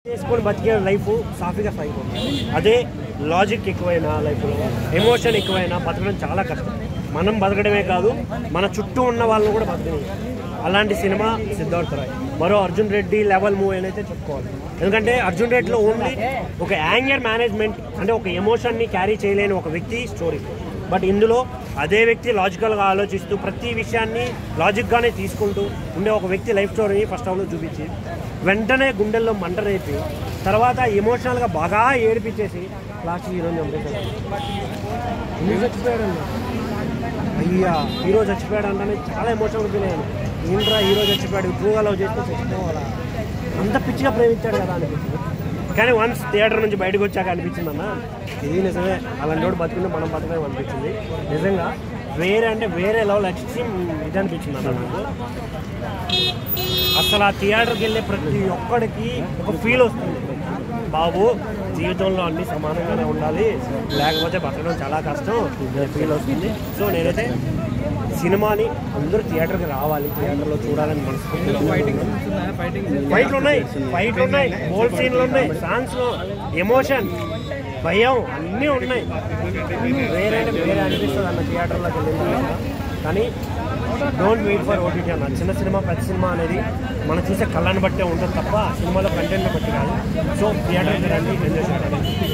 చేసుకొని బతికే లైఫ్ సాఫీగా సాగిపోతుంది అదే లాజిక్ ఎక్కువైనా లైఫ్లో ఎమోషన్ ఎక్కువైనా బతకడం చాలా కష్టం మనం బతకడమే కాదు మన చుట్టూ ఉన్న వాళ్ళని కూడా బతకడం అలాంటి సినిమా సిద్ధార్థ రాయ్ మరో అర్జున్ రెడ్డి లెవెల్ మూవీ అని అయితే చెప్పుకోవాలి ఎందుకంటే అర్జున్ రెడ్డిలో ఓన్లీ ఒక యాంగర్ మేనేజ్మెంట్ అంటే ఒక ఎమోషన్ని క్యారీ చేయలేని ఒక వ్యక్తి స్టోరీ బట్ ఇందులో అదే వ్యక్తి లాజికల్గా ఆలోచిస్తూ ప్రతి విషయాన్ని లాజిక్గానే తీసుకుంటూ ఉండే ఒక వ్యక్తి లైఫ్ స్టోరీని ఫస్ట్ హాఫ్లో చూపించి వెంటనే గుండెల్లో మంట రేపి తర్వాత ఎమోషనల్గా బాగా ఏడిపించేసి లాస్ట్ హీరోని చంపేశాడు ఎందుకు చచ్చిపోయాడు అన్న అయ్యా హీరో చచ్చిపోయాడు అంటే చాలా ఎమోషనల్ ఫీల్ అయ్యాను ఏంట్రా హీరో చచ్చిపోయాడు ట్రూగా లవ్ చేస్తే చచ్చిపోవాలా అంత పిచ్చిగా ప్రేమించాడు కదా అనిపించింది కానీ వన్స్ థియేటర్ నుంచి బయటకు వచ్చాక అనిపించింది అన్న ఇది నిజమే అలాంటి వాడు బతుకుంటే మనం బతకడం అనిపించింది నిజంగా వేరే అంటే వేరే లెవెల్ ఎక్స్ట్రీమ్ ఇది అనిపించింది అన్న నాకు అసలు ఆ థియేటర్కి వెళ్ళే ప్రతి ఒక్కడికి ఒక ఫీల్ వస్తుంది బాబు జీవితంలో అన్ని సమానంగానే ఉండాలి లేకపోతే బతకడం చాలా కష్టం ఫీల్ వస్తుంది సో నేనైతే సినిమాని అందరూ థియేటర్కి రావాలి థియేటర్లో చూడాలని మనస్ఫూర్తిగా ఫైట్లు ఉన్నాయి ఫైట్లు ఉన్నాయి బోల్డ్ సీన్లు ఉన్నాయి సాంగ్స్లో ఎమోషన్ భయం అన్నీ ఉన్నాయి వేరే అంటే వేరే అనిపిస్తుంది అన్న థియేటర్లోకి వెళ్ళింది కానీ డోంట్ వెయిట్ ఫర్ ఓటీటీ అన్న చిన్న సినిమా పెద్ద సినిమా అనేది మనం చూసే కళ్ళని బట్టే ఉంటుంది తప్ప సినిమాలో కంటెంట్ బట్టి కాదు సో థియేటర్కి రండి ఎంజాయ్ చేయండి